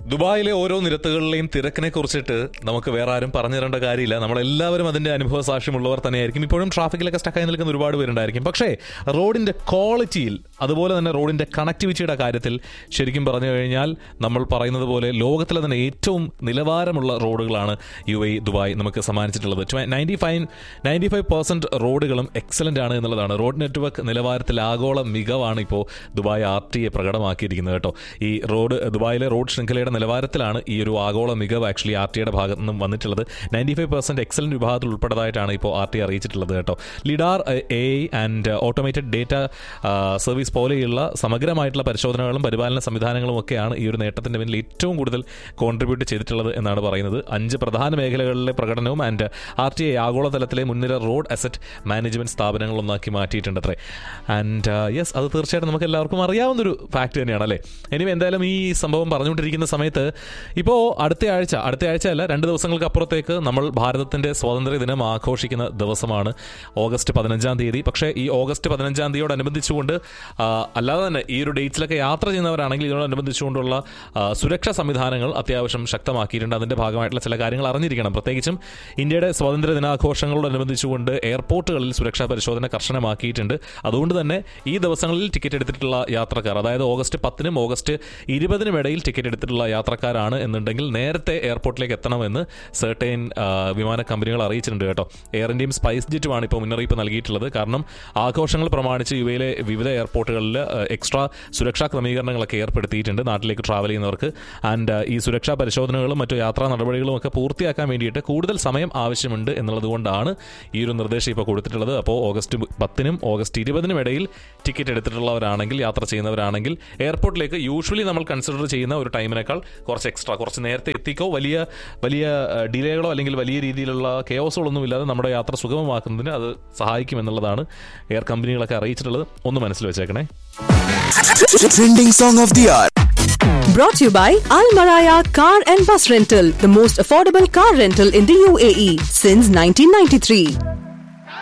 ദുബായിലെ ഓരോ നിരത്തുകളിലെയും തിരക്കിനെ കുറിച്ചിട്ട് നമുക്ക് വേറെ ആരും പറഞ്ഞു തരേണ്ട കാര്യമില്ല നമ്മളെല്ലാവരും അതിന്റെ അനുഭവ സാക്ഷ്യമുള്ളവർ തന്നെയായിരിക്കും ഇപ്പോഴും ട്രാഫിക്കിലൊക്കെ സ്റ്റക്കായി നിൽക്കുന്ന ഒരുപാട് പേരുണ്ടായിരിക്കും പക്ഷേ റോഡിന്റെ ക്വാളിറ്റിയിൽ അതുപോലെ തന്നെ റോഡിന്റെ കണക്ടിവിറ്റിയുടെ കാര്യത്തിൽ ശരിക്കും പറഞ്ഞു കഴിഞ്ഞാൽ നമ്മൾ പറയുന്നത് പോലെ ലോകത്തിലെ തന്നെ ഏറ്റവും നിലവാരമുള്ള റോഡുകളാണ് യു എ ദുബായ് നമുക്ക് സമ്മാനിച്ചിട്ടുള്ളത് ninety five ninety five percent റോഡുകളും എക്സലന്റ് ആണ് എന്നുള്ളതാണ് റോഡ് നെറ്റ്വർക്ക് നിലവാരത്തിൽ ആഗോള മികവാണ് ഇപ്പോൾ ദുബായ് ആർ ടി എ പ്രകടമാക്കിയിരിക്കുന്നത് കേട്ടോ ഈ റോഡ് ദുബായിലെ റോഡ് ശൃംഖലയുടെ നിലവാരത്തിലാണ് ഈ ഒരു ആഗോള മികവ് ആക്ച്വലി ആർ ടിയുടെ ഭാഗത്ത് നിന്നും വന്നിട്ടുള്ളത് നയൻറ്റി ഫൈവ് പെർസെന്റ് എക്സലന്റ് വിഭാഗത്തിൽ ഉൾപ്പെട്ടതായിട്ടാണ് ഇപ്പോൾ ആർ ടി അറിയിച്ചിട്ടുള്ളത് കേട്ടോ lidar a and automated data service പോലെയുള്ള സമഗ്രമായിട്ടുള്ള പരിശോധനകളും പരിപാലന സംവിധാനങ്ങളും ഒക്കെയാണ് ഈ ഒരു നേട്ടത്തിന്റെ പിന്നിൽ ഏറ്റവും കൂടുതൽ കോൺട്രിബ്യൂട്ട് ചെയ്തിട്ടുള്ളത് എന്നാണ് പറയുന്നത് അഞ്ച് പ്രധാന മേഖലകളിലെ പ്രകടനവും ആൻഡ് ആർ ടി ഐ ആഗോളതലത്തിലെ മുൻനിര റോഡ് അസറ്റ് മാനേജ്മെന്റ് സ്ഥാപനങ്ങളൊന്നാക്കി മാറ്റിയിട്ടുണ്ട് അത്രേ ആൻഡ് യെസ് അത് തീർച്ചയായിട്ടും നമുക്ക് എല്ലാവർക്കും അറിയാവുന്നൊരു ഫാക്ട് തന്നെയാണ് അല്ലേ ഇനി എന്തായാലും ഈ സംഭവം പറഞ്ഞുകൊണ്ടിരിക്കുന്ന സമയത്ത് ഇപ്പോൾ അടുത്ത ആഴ്ച അടുത്ത ആഴ്ച അല്ല രണ്ട് ദിവസങ്ങൾക്ക് അപ്പുറത്തേക്ക് നമ്മൾ ഭാരതത്തിന്റെ സ്വാതന്ത്ര്യ ദിനം ആഘോഷിക്കുന്ന ദിവസമാണ് ഓഗസ്റ്റ് പതിനഞ്ചാം തീയതി പക്ഷേ ഈ ഓഗസ്റ്റ് പതിനഞ്ചാം തീയതിയോടനുബന്ധിച്ചുകൊണ്ട് ആ, അല്ലാതെ തന്നെ ഈ ഒരു ഡേറ്റ്സിലൊക്കെ യാത്ര ചെയ്യുന്നവരാണെങ്കിൽ ഇതിനോടനുബന്ധിച്ചുകൊണ്ടുള്ള ആ, സുരക്ഷാ സംവിധാനങ്ങൾ അത്യാവശ്യം ശക്തമാക്കിയിട്ടുണ്ട് അതിന്റെ ഭാഗമായിട്ടുള്ള ചില കാര്യങ്ങൾ അറിഞ്ഞിരിക്കണം പ്രത്യേകിച്ചും ഇന്ത്യയുടെ സ്വാതന്ത്ര്യ ദിനാഘോഷങ്ങളോടനുബന്ധിച്ചുകൊണ്ട് എയർപോർട്ടുകളിൽ സുരക്ഷാ പരിശോധന കർശനമാക്കിയിട്ടുണ്ട് അതുകൊണ്ട് തന്നെ ഈ ദിവസങ്ങളിൽ ടിക്കറ്റ് എടുത്തിട്ടുള്ള യാത്രക്കാർ അതായത് ഓഗസ്റ്റ് പത്തിനും ഓഗസ്റ്റ് ഇരുപതിനും ഇടയിൽ ടിക്കറ്റ് എടുത്തിട്ടുള്ള യാത്രക്കാരാണ് എന്നുണ്ടെങ്കിൽ നേരത്തെ എയർപോർട്ടിലേക്ക് എത്തണമെന്ന് സെർട്ടൈൻ വിമാന കമ്പനികൾ അറിയിച്ചിട്ടുണ്ട് കേട്ടോ എയർ ഇന്ത്യയും സ്പൈസ് ജെറ്റുമാണ് ഇപ്പോൾ മുന്നറിയിപ്പ് നൽകിയിട്ടുള്ളത് കാരണം ആഘോഷങ്ങൾ പ്രമാണിച്ച് യു എയിലെ വിവിധ എയർപോർട്ടുകളിൽ എക്സ്ട്രാ സുരക്ഷാ ക്രമീകരണങ്ങളൊക്കെ ഏർപ്പെടുത്തിയിട്ടുണ്ട് നാട്ടിലേക്ക് ട്രാവൽ ചെയ്യുന്നവർക്ക് ആൻഡ് ഈ സുരക്ഷാ പരിശോധനകളും മറ്റു യാത്രാ നടപടികളും ഒക്കെ പൂർത്തിയാക്കാൻ വേണ്ടിയിട്ട് കൂടുതൽ സമയം ആവശ്യമുണ്ട് എന്നുള്ളത് കൊണ്ടാണ് ഈ ഒരു നിർദ്ദേശം ഇപ്പോൾ കൊടുത്തിട്ടുള്ളത് അപ്പോൾ ഓഗസ്റ്റ് പത്തിനും ഓഗസ്റ്റ് ഇരുപതിനും ഇടയിൽ ടിക്കറ്റ് എടുത്തിട്ടുള്ളവരാണെങ്കിൽ യാത്ര ചെയ്യുന്നവരാണെങ്കിൽ എയർപോർട്ടിലേക്ക് യൂഷ്വലി നമ്മൾ കൺസിഡർ ചെയ്യുന്ന ഒരു ടൈമിനേക്കാൾ കുറച്ച് എക്സ്ട്രാ കുറച്ച് നേരത്തെ എത്തിക്കോ വലിയ വലിയ ഡിലേകളോ അല്ലെങ്കിൽ വലിയ രീതിയിലുള്ള കെയോസുകളൊന്നും ഇല്ലാതെ നമ്മുടെ യാത്ര സുഗമമാക്കുന്നതിന് അത് സഹായിക്കുമെന്നുള്ളതാണ് എയർ കമ്പനികളൊക്കെ അറിയിച്ചിട്ടുള്ളത് ഒന്ന് മനസ്സിൽ വെച്ചേക്കണേ Trending song of the hour. Brought to you by Al Maraya Car and Bus Rental, the most affordable car rental in the UAE since 1993.